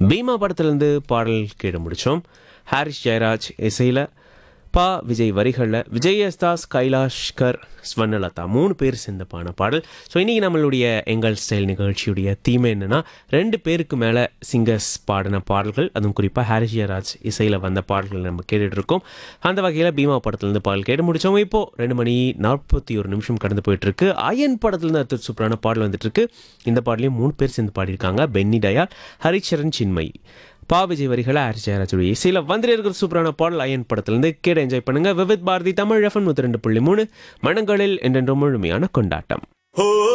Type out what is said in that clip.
பீமா படத்துலேருந்து பாடல் கேட்டு முடித்தோம் ஹாரிஸ் ஜெயராஜ் இசையில் பா விஜய் வரிகளில் விஜய் எஸ் தாஸ் கைலாஷ்கர் ஸ்வர்ணலதா மூணு பேர் சேர்ந்த பான பாடல் ஸோ இன்றைக்கி நம்மளுடைய எங்கள் ஸ்டைல் நிகழ்ச்சியுடைய தீமை என்னென்னா ரெண்டு பேருக்கு மேலே சிங்கர்ஸ் பாடின பாடல்கள் அதுவும் குறிப்பாக ஹாரிஸ் ஜெயராஜ் இசையில் வந்த பாடல்கள் நம்ம கேட்டுட்டு இருக்கோம் அந்த வகையில் பீமா படத்துலேருந்து பாடல் கேட்டு முடித்தோம் இப்போது ரெண்டு மணி நாற்பத்தி ஒரு நிமிஷம் கடந்து போயிட்டுருக்கு அயன் படத்துலேருந்து அடுத்த சூப்பரான பாடல் வந்துட்டுருக்கு இந்த பாடலையும் மூணு பேர் சேர்ந்து பாடியிருக்காங்க பென்னி டயால் ஹரிச்சரன் சின்மயி பா விஜய் வரிகளை ஹாரிஸ் ஜெயராஜுடைய இசையில் வந்துட்டு இருக்கிற சூப்பரான பாடல் அயன் படத்துலேருந்து கேட என்ஜாய் பண்ணுங்க விவித் பாரதி தமிழ் எஃப்எம் நூற்றி ரெண்டு புள்ளி மூணு மனங்களில் என்றென்றும் முழுமையான கொண்டாட்டம்